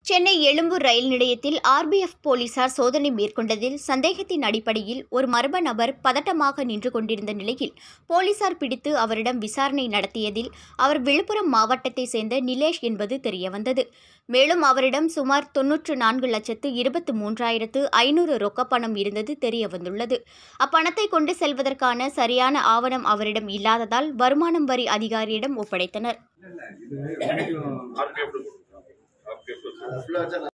சென்னை எழும்பூர் ரயில் நிலையத்தில் ஆர்பிஎஃப் போலீசார் சோதனை மேற்கொண்டதில் சந்தேகத்தின் அடிப்படையில் ஒரு மர்ம நபர் பதட்டமாக நின்று கொண்டிருந்த நிலையில் போலீசார் பிடித்து அவரிடம் விசாரணை நடத்தியதில் அவர் விழுப்புரம் மாவட்டத்தை சேர்ந்த நிலேஷ் என்பது தெரியவந்தது மேலும் அவரிடம் சுமார் தொன்னூற்று நான்கு லட்சத்து இருபத்து மூன்றாயிரத்து ஐநூறு ரொக்கப்பணம் இருந்தது தெரியவந்துள்ளது அப்பணத்தை கொண்டு செல்வதற்கான சரியான ஆவணம் அவரிடம் இல்லாததால் வருமானம் வரி அதிகாரியிடம் ஒப்படைத்தனர் ஆர்பிஎஃப் ஆர்பிஎஃப்